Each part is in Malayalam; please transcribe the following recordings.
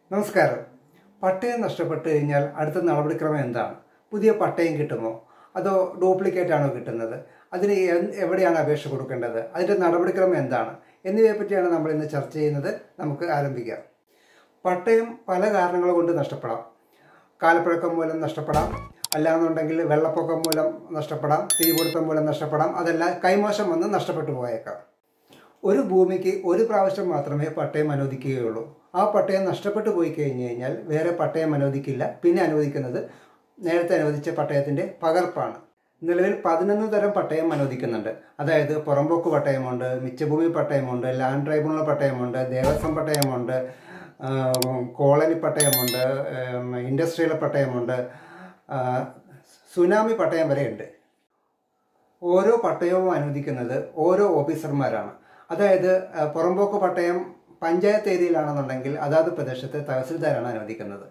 നമസ്കാരം പട്ടയം നഷ്ടപ്പെട്ടു കഴിഞ്ഞാൽ അടുത്ത നടപടിക്രമം എന്താണ് പുതിയ പട്ടയം കിട്ടുമോ അതോ ഡ്യൂപ്ലിക്കേറ്റ് ആണോ കിട്ടുന്നത് അതിന് എ- എവിടെയാണ് അപേക്ഷ കൊടുക്കേണ്ടത് അതിൻ്റെ നടപടിക്രമം എന്താണ് എന്നിവയെ പറ്റിയാണ് നമ്മൾ ഇന്ന് ചർച്ച ചെയ്യുന്നത് നമുക്ക് ആരംഭിക്കാം പട്ടയം പല കാരണങ്ങൾ കൊണ്ട് നഷ്ടപ്പെടാം കാലപ്പഴക്കം മൂലം നഷ്ടപ്പെടാം അല്ലാന്നുണ്ടെങ്കിൽ വെള്ളപ്പൊക്കം മൂലം നഷ്ടപ്പെടാം തീപിടുത്തം മൂലം നഷ്ടപ്പെടാം അതല്ല കൈമോശം വന്ന് നഷ്ടപ്പെട്ടു പോയേക്കാം ഒരു ഭൂമിക്ക് ഒരു പ്രാവശ്യം മാത്രമേ പട്ടയം അനുവദിക്കുകയുള്ളൂ ആ പട്ടയം നഷ്ടപ്പെട്ടു പോയി കഴിഞ്ഞു കഴിഞ്ഞാൽ വേറെ പട്ടയം അനുവദിക്കില്ല പിന്നെ അനുവദിക്കുന്നത് നേരത്തെ അനുവദിച്ച പട്ടയത്തിൻ്റെ പകർപ്പാണ് നിലവിൽ പതിനൊന്ന് തരം പട്ടയം അനുവദിക്കുന്നുണ്ട് അതായത് പുറമ്പോക്ക് പട്ടയമുണ്ട് മിച്ചഭൂമി പട്ടയമുണ്ട് ലാൻഡ് ട്രൈബ്യൂണൽ പട്ടയമുണ്ട് ദേവസ്വം പട്ടയമുണ്ട് ആ, കോളനി പട്ടയമുണ്ട് ഉം, ഇൻഡസ്ട്രിയൽ പട്ടയമുണ്ട് ആ, സുനാമി പട്ടയം വരെ ഉണ്ട് ഓരോ പട്ടയവും അനുവദിക്കുന്നത് ഓരോ ഓഫീസർമാരാണ് അതായത് ആ, പുറമ്പോക്ക് പട്ടയം പഞ്ചായത്ത് ഏരിയയിലാണെന്നുണ്ടെങ്കിൽ അതാത് പ്രദേശത്തെ തഹസിൽദാരാണ് അനുവദിക്കുന്നത്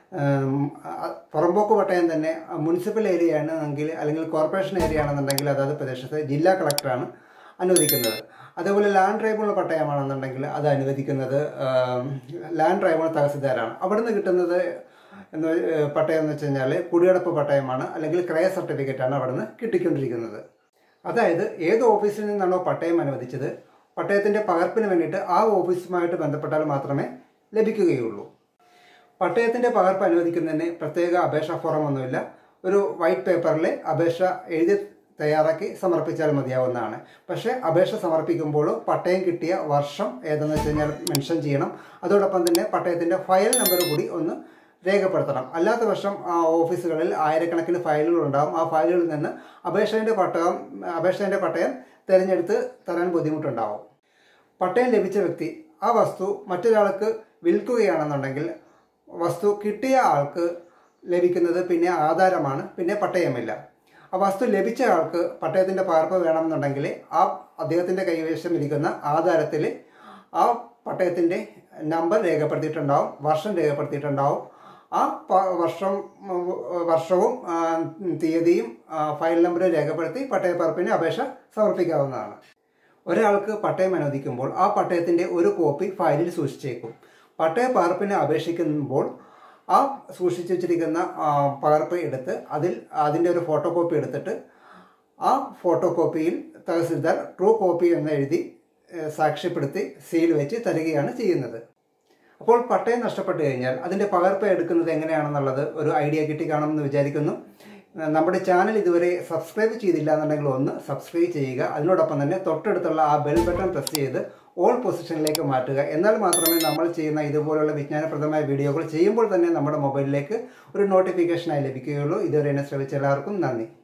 ഉം, ആ, പുറമ്പോക്ക് പട്ടയം തന്നെ മുനിസിപ്പൽ ഏരിയ ആണെങ്കിൽ അല്ലെങ്കിൽ കോർപ്പറേഷൻ ഏരിയ ആണെന്നുണ്ടെങ്കിൽ അതാത് പ്രദേശത്തെ ജില്ലാ കളക്ടറാണ് അനുവദിക്കുന്നത് അതേപോലെ ലാൻഡ് ട്രൈബ്യൂണൽ പട്ടയമാണെന്നുണ്ടെങ്കിൽ അത് അനുവദിക്കുന്നത് ആം, ലാൻഡ് ട്രൈബ്യൂണൽ തഹസിൽദാരാണ് അവിടുന്ന് കിട്ടുന്നത് എന്ന് ഏഹ് പട്ടയം എന്ന് വെച്ച് കഴിഞ്ഞാൽ കുടിയടപ്പ് പട്ടയമാണ് അല്ലെങ്കിൽ ക്രയ സർട്ടിഫിക്കറ്റാണ് അവിടുന്ന് കിട്ടിക്കൊണ്ടിരിക്കുന്നത് അതായത് ഏത് ഓഫീസിൽ നിന്നാണോ പട്ടയം അനുവദിച്ചത് പട്ടയത്തിൻ്റെ പകർപ്പിന് വേണ്ടിയിട്ട് ആ ഓഫീസുമായിട്ട് ബന്ധപ്പെട്ടാൽ മാത്രമേ ലഭിക്കുകയുള്ളൂ പട്ടയത്തിൻ്റെ പകർപ്പ് അനുവദിക്കുന്നതിന് പ്രത്യേക അപേക്ഷാ ഫോറം ഒന്നുമില്ല ഒരു വൈറ്റ് പേപ്പറിൽ അപേക്ഷ എഴുതി തയ്യാറാക്കി സമർപ്പിച്ചാൽ മതിയാവുന്നതാണ് പക്ഷേ അപേക്ഷ സമർപ്പിക്കുമ്പോൾ പട്ടയം കിട്ടിയ വർഷം ഏതെന്ന് വെച്ച് കഴിഞ്ഞാൽ മെൻഷൻ ചെയ്യണം അതോടൊപ്പം തന്നെ പട്ടയത്തിൻ്റെ ഫയൽ നമ്പർ കൂടി ഒന്ന് രേഖപ്പെടുത്തണം അല്ലാത്ത പക്ഷം ആ ഓഫീസുകളിൽ ആയിരക്കണക്കിന് ഫയലുകൾ ഉണ്ടാകും ആ ഫയലുകളിൽ നിന്ന് അപേക്ഷേൻ്റെ പട്ടയം അപേക്ഷേൻ്റെ പട്ടയം തിരഞ്ഞെടുത്ത് തരാൻ ബുദ്ധിമുട്ടുണ്ടാവും പട്ടയം ലഭിച്ച വ്യക്തി ആ വസ്തു മറ്റൊരാൾക്ക് വിൽക്കുകയാണെന്നുണ്ടെങ്കിൽ വസ്തു കിട്ടിയ ആൾക്ക് ലഭിക്കുന്നത് പിന്നെ ആധാരമാണ് പിന്നെ പട്ടയമില്ല ആ വസ്തു ലഭിച്ച ആൾക്ക് പട്ടയത്തിൻ്റെ പകർപ്പ് വേണമെന്നുണ്ടെങ്കിൽ ആ അദ്ദേഹത്തിൻ്റെ കൈവശം ഇരിക്കുന്ന ആധാരത്തിൽ ആ പട്ടയത്തിൻ്റെ നമ്പർ രേഖപ്പെടുത്തിയിട്ടുണ്ടാവും വർഷം രേഖപ്പെടുത്തിയിട്ടുണ്ടാവും ആ പ- വർഷം ഉം, വർഷവും ആ, തീയതിയും ആ, ഫയൽ നമ്പർ രേഖപ്പെടുത്തി പട്ടയപ്പറപ്പിന് അപേക്ഷ സമർപ്പിക്കാവുന്നതാണ് ഒരാൾക്ക് പട്ടയം അനുവദിക്കുമ്പോൾ ആ പട്ടയത്തിൻ്റെ ഒരു കോപ്പി ഫയലിൽ സൂക്ഷിച്ചേക്കും പട്ടയ പകർപ്പിന് അപേക്ഷിക്കുമ്പോൾ ആ സൂക്ഷിച്ചു വെച്ചിരിക്കുന്ന ആ, പകർപ്പ് എടുത്ത് അതിൽ അതിൻ്റെ ഒരു ഫോട്ടോ കോപ്പി എടുത്തിട്ട് ആ ഫോട്ടോ കോപ്പിയിൽ തഹസിൽദാർ ട്രൂ കോപ്പി എന്ന് എഴുതി ഏഹ്, സാക്ഷ്യപ്പെടുത്തി സീൽ വെച്ച് തരികയാണ് ചെയ്യുന്നത് അപ്പോൾ പട്ടയം നഷ്ടപ്പെട്ടു കഴിഞ്ഞാൽ അതിൻ്റെ പകർപ്പ് എടുക്കുന്നത് എങ്ങനെയാണെന്നുള്ളത് ഒരു ഐഡിയ കിട്ടി കാണുമെന്ന് വിചാരിക്കുന്നു ഏഹ് നമ്മുടെ ചാനൽ ഇതുവരെ സബ്സ്ക്രൈബ് ചെയ്തില്ല എന്നുണ്ടെങ്കിൽ ഒന്ന് സബ്സ്ക്രൈബ് ചെയ്യുക അതിനോടൊപ്പം തന്നെ തൊട്ടടുത്തുള്ള ആ ബെൽ ബട്ടൺ പ്രസ് ചെയ്ത് ഓൾ പൊസിഷനിലേക്ക് മാറ്റുക എന്നാൽ മാത്രമേ നമ്മൾ ചെയ്യുന്ന ഇതുപോലുള്ള വിജ്ഞാനപ്രദമായ വീഡിയോകൾ ചെയ്യുമ്പോൾ തന്നെ നമ്മുടെ മൊബൈലിലേക്ക് ഒരു നോട്ടിഫിക്കേഷനായി ലഭിക്കുകയുള്ളൂ ഇതുവരെ എന്നെ ശ്രമിച്ച എല്ലാവർക്കും നന്ദി